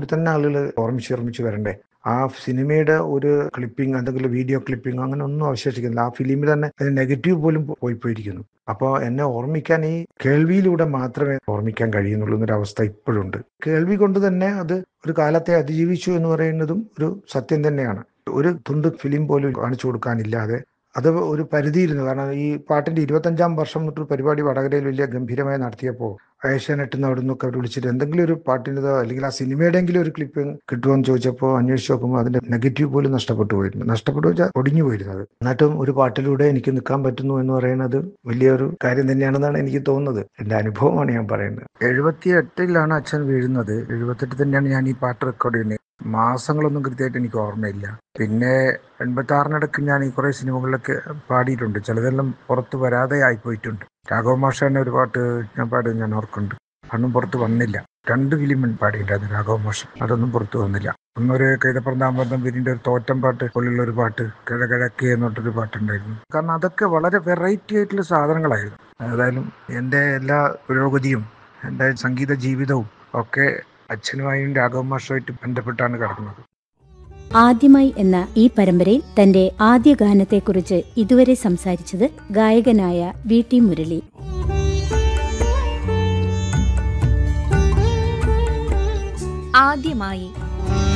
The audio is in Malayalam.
തന്നെ ആളുകൾ ഓർമ്മിച്ച് ഓർമ്മിച്ച് വരണ്ടേ ആ സിനിമയുടെ ഒരു ക്ലിപ്പിംഗ് എന്തെങ്കിലും വീഡിയോ ക്ലിപ്പിംഗ് അങ്ങനെ ഒന്നും അവശേഷിക്കുന്നില്ല ആ ഫിലിമിൽ തന്നെ അതിന് നെഗറ്റീവ് പോലും പോയി പോയിരിക്കുന്നു അപ്പോൾ എന്നെ ഓർമ്മിക്കാൻ ഈ കേൾവിയിലൂടെ മാത്രമേ ഓർമ്മിക്കാൻ കഴിയുന്നുള്ളൂ എന്നൊരു അവസ്ഥ ഇപ്പോഴുണ്ട് കേൾവി കൊണ്ട് തന്നെ അത് ഒരു കാലത്തെ അതിജീവിച്ചു എന്ന് പറയുന്നതും ഒരു സത്യം തന്നെയാണ് ഒരു തുണ്ട് ഫിലിം പോലും കാണിച്ചു കൊടുക്കാനില്ലാതെ അത് ഒരു പരിധിയിരുന്നു കാരണം ഈ പാട്ടിന്റെ ഇരുപത്തഞ്ചാം വർഷം തൊട്ട് പരിപാടി വടകരയിൽ വലിയ ഗംഭീരമായി നടത്തിയപ്പോൾ ഏഷ്യാനെറ്റിൽ നിന്ന് അവിടെ നിന്നൊക്കെ അവർ വിളിച്ചിട്ട് എന്തെങ്കിലും ഒരു പാട്ടിൻ്റെതോ അല്ലെങ്കിൽ ആ സിനിമയുടെയെങ്കിലും ഒരു ക്ലിപ്പ് കിട്ടുമോ എന്ന് ചോദിച്ചപ്പോൾ അന്വേഷിച്ച് നോക്കുമ്പോൾ അതിന്റെ നെഗറ്റീവ് പോലും നഷ്ടപ്പെട്ടു പോയിരുന്നു നഷ്ടപ്പെട്ടു വെച്ചാൽ ഒടിഞ്ഞു പോയിരുന്നത് എന്നിട്ടും ഒരു പാട്ടിലൂടെ എനിക്ക് നിൽക്കാൻ പറ്റുന്നു എന്ന് പറയുന്നത് വലിയൊരു കാര്യം തന്നെയാണെന്നാണ് എനിക്ക് തോന്നുന്നത് എൻ്റെ അനുഭവമാണ് ഞാൻ പറയുന്നത് എഴുപത്തി എട്ടിലാണ് അച്ഛൻ വീഴുന്നത് എഴുപത്തെട്ട് തന്നെയാണ് ഞാൻ ഈ പാട്ട് റെക്കോർഡ് ചെയ്യുന്നത് മാസങ്ങളൊന്നും കൃത്യമായിട്ട് എനിക്ക് ഓർമ്മയില്ല പിന്നെ എൺപത്തി ആറിനിടയ്ക്ക് ഞാൻ ഈ കുറേ സിനിമകളിലൊക്കെ പാടിയിട്ടുണ്ട് ചിലതെല്ലാം പുറത്ത് വരാതെ ആയിപ്പോയിട്ടുണ്ട് രാഘവ മാഷാന്റെ ഒരു പാട്ട് ഞാൻ പാടിയത് ഞാൻ ഓർക്കുന്നുണ്ട് അതൊന്നും പുറത്ത് വന്നില്ല രണ്ട് ഫിലിം പാടിയിട്ടുണ്ടായിരുന്നു രാഘവ മാഷ് അതൊന്നും പുറത്ത് വന്നില്ല ഒന്നൊരു കൈതപ്രന്താമ്പന്തം വീരിന്റെ ഒരു തോറ്റം പാട്ട് പോലുള്ള ഒരു പാട്ട് കിഴകിഴക്ക് എന്നിട്ടൊരു പാട്ടുണ്ടായിരുന്നു കാരണം അതൊക്കെ വളരെ വെറൈറ്റി ആയിട്ടുള്ള സാധനങ്ങളായിരുന്നു ഏതായാലും എൻ്റെ എല്ലാ പുരോഗതിയും എൻ്റെ സംഗീത ജീവിതവും ഒക്കെ അച്ഛനുമായും രാഘവ മാഷുമായിട്ട് ബന്ധപ്പെട്ടാണ് കിടക്കുന്നത് ആദ്യമായി എന്ന ഈ പരമ്പരയിൽ തന്റെ ആദ്യ ഗാനത്തെക്കുറിച്ച് ഇതുവരെ സംസാരിച്ചത് ഗായകനായ വി ടി മുരളി ആദ്യമായി